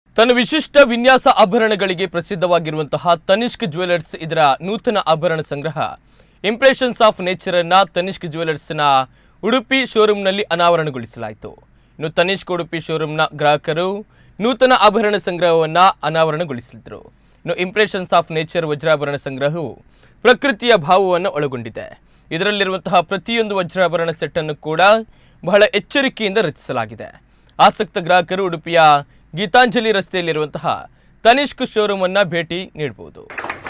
ತನ್ನ ವಿಶಿಷ್ಟ ವಿನ್ಯಾಸ ಆಭರಣಗಳಿಗೆ ಪ್ರಸಿದ್ಧವಾಗಿರುವಂತಹ ತನಿಷ್ಕ್ ಜ್ಯುವೆಲರ್ಸ್ ಇದರ ನೂತನ ಆಭರಣ ಸಂಗ್ರಹ ಇಂಪ್ರೆಷನ್ಸ್ ಆಫ್ ನೇಚರ್ ಅನ್ನ ತನಿಷ್ಕ್ ಜ್ಯುವೆಲರ್ಸ್ನ ಉಡುಪಿ ಶೋರೂಮ್ನಲ್ಲಿ ಅನಾವರಣಗೊಳಿಸಲಾಯಿತು ಇನ್ನು ತನಿಷ್ಕ್ ಉಡುಪಿ ಶೋರೂಮ್ನ ಗ್ರಾಹಕರು ನೂತನ ಆಭರಣ ಸಂಗ್ರಹವನ್ನ ಅನಾವರಣಗೊಳಿಸಿದ್ರು ಇನ್ನು ಇಂಪ್ರೆಷನ್ಸ್ ಆಫ್ ನೇಚರ್ ವಜ್ರಾಭರಣ ಸಂಗ್ರಹವು ಪ್ರಕೃತಿಯ ಭಾವವನ್ನು ಒಳಗೊಂಡಿದೆ ಇದರಲ್ಲಿರುವಂತಹ ಪ್ರತಿಯೊಂದು ವಜ್ರಾಭರಣ ಸೆಟ್ ಅನ್ನು ಕೂಡ ಬಹಳ ಎಚ್ಚರಿಕೆಯಿಂದ ರಚಿಸಲಾಗಿದೆ ಆಸಕ್ತ ಗ್ರಾಹಕರು ಉಡುಪಿಯ ಗೀತಾಂಜಲಿ ರಸ್ತೆಯಲ್ಲಿರುವಂತಹ ತನಿಷ್ಕ್ ಶೋರೂಮ್ ಅನ್ನ ಭೇಟಿ ನೀಡಬಹುದು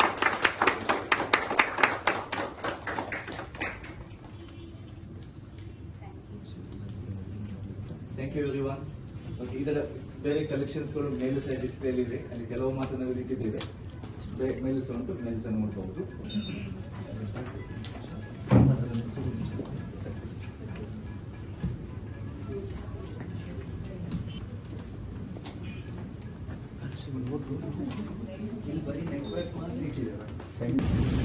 thank you everyone okay ಇದರ ಬೇರೆ ಕಲೆಕ್ಷನ್ಸ್ಗಳು ಮೇಲು ಸೈಡ್ ಡಿಸ್ಪ್ಲೇಲಿ ಇದೆ ಅಲ್ಲಿ ಕೆಲವು ಮಾತನ್ನು ನಾವು ಇಟ್ಟಿದ್ದೇವೆ ಬೇ- ಮೇಲು ಸಹ ಉಂಟು ಮೇಲು ಸಹ ನೋಡ್ಬೋದು ಇಲ್ಲಿ ಬರೀ ನೆಕ್ಲೆಸ್ ಮಾತ್ರ ಇಟ್ಟಿದ್ದೇವೆ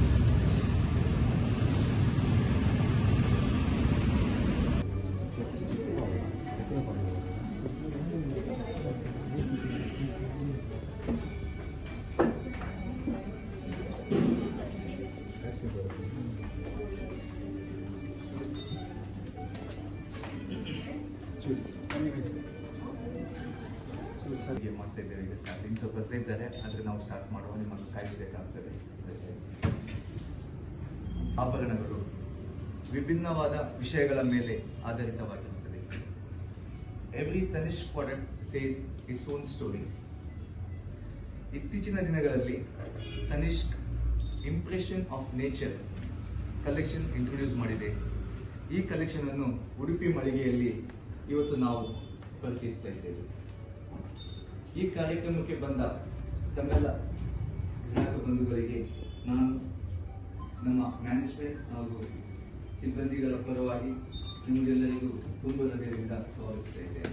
ಹಾಗೆ ಮಾಡ್ತಾ ಇದ್ದೇವೆ ಈಗ ಸ್ಟಾರ್ಟಿಂಗ್ ಸ್ವಲ್ಪ ಬರ್ತಾ ಇದ್ದಾರೆ ಆದರೆ ನಾವು ಸ್ಟಾರ್ಟ್ ಮಾಡುವ ನಿಮ್ಮನ್ನು ಕಾಯಿಸಬೇಕಾಗ್ತದೆ ಆಭರಣಗಳು ವಿಭಿನ್ನವಾದ ವಿಷಯಗಳ ಮೇಲೆ ಆಧಾರಿತವಾಗಿರುತ್ತದೆ every Tanishq product says its own stories ಇತ್ತೀಚಿನ ದಿನಗಳಲ್ಲಿ Tanishq impression of nature collection introduce ಮಾಡಿದೆ ಈ ಕಲೆಕ್ಷನ್ ಅನ್ನು ಉಡುಪಿ ಮಳಿಗೆಯಲ್ಲಿ ಇವತ್ತು ನಾವು ಪರಿಚಯಿಸ್ತಾ ಇದ್ದೇವೆ ಈ ಕಾರ್ಯಕ್ರಮಕ್ಕೆ ಬಂದ ತಮ್ಮೆಲ್ಲ ಗ್ರಾಹಕ ಬಂಧುಗಳಿಗೆ ನಾನು ನಮ್ಮ ಮ್ಯಾನೇಜ್ಮೆಂಟ್ ಹಾಗೂ ಸಿಬ್ಬಂದಿಗಳ ಪರವಾಗಿ ನಿಮಗೆಲ್ಲರಿಗೂ ತುಂಬ ಹೃದಯದಿಂದ ಸ್ವಾಗತಿಸ್ತಾ ಇದ್ದೇನೆ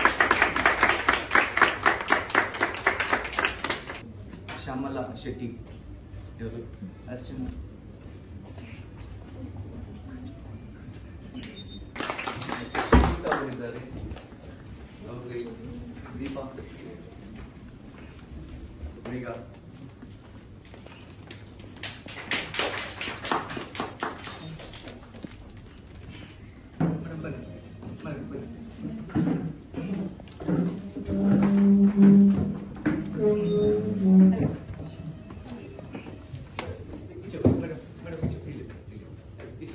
ಶ್ಯಾಮಲಾ ಶೆಟ್ಟಿ ಇವರು ಅರ್ಚನಾ ಗೀತಾ ಅವರಿದ್ದಾರೆ ಅವ್ರಿಗೆ ದೀಪಾ ಮೇಘ ಮೇಡಮ್ ಬನ್ನಿ ಬನ್ನಿ ಬನ್ನಿ ಈಚೆ ಬನ್ನಿ, ಮೇಡಮ್ ಮೇಡಮ್ ಈಚೆ ಇಲ್ಲಿ ಇಲ್ಲಿ ಈಚೆ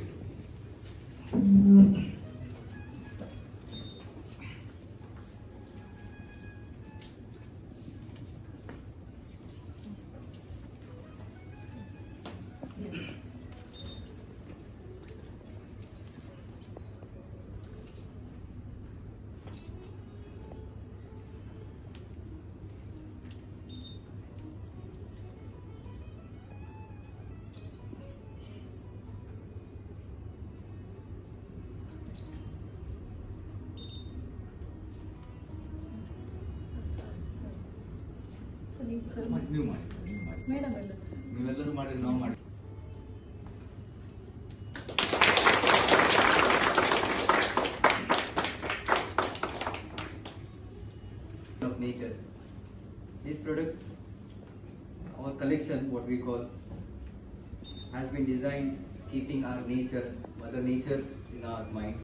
ಸೊ ನೀವು ಮಾಡಿ, ನೀವು ಮಾಡಿ ನೀವು ಮಾಡಿ ಮೇಡಮ್ ಅಲ್ಲ ನೀವೆಲ್ಲರೂ ಮಾಡಿ ನಾವು ಮಾಡಿ of nature. This product, our collection, what we call, has been designed keeping our nature, Mother Nature in our minds.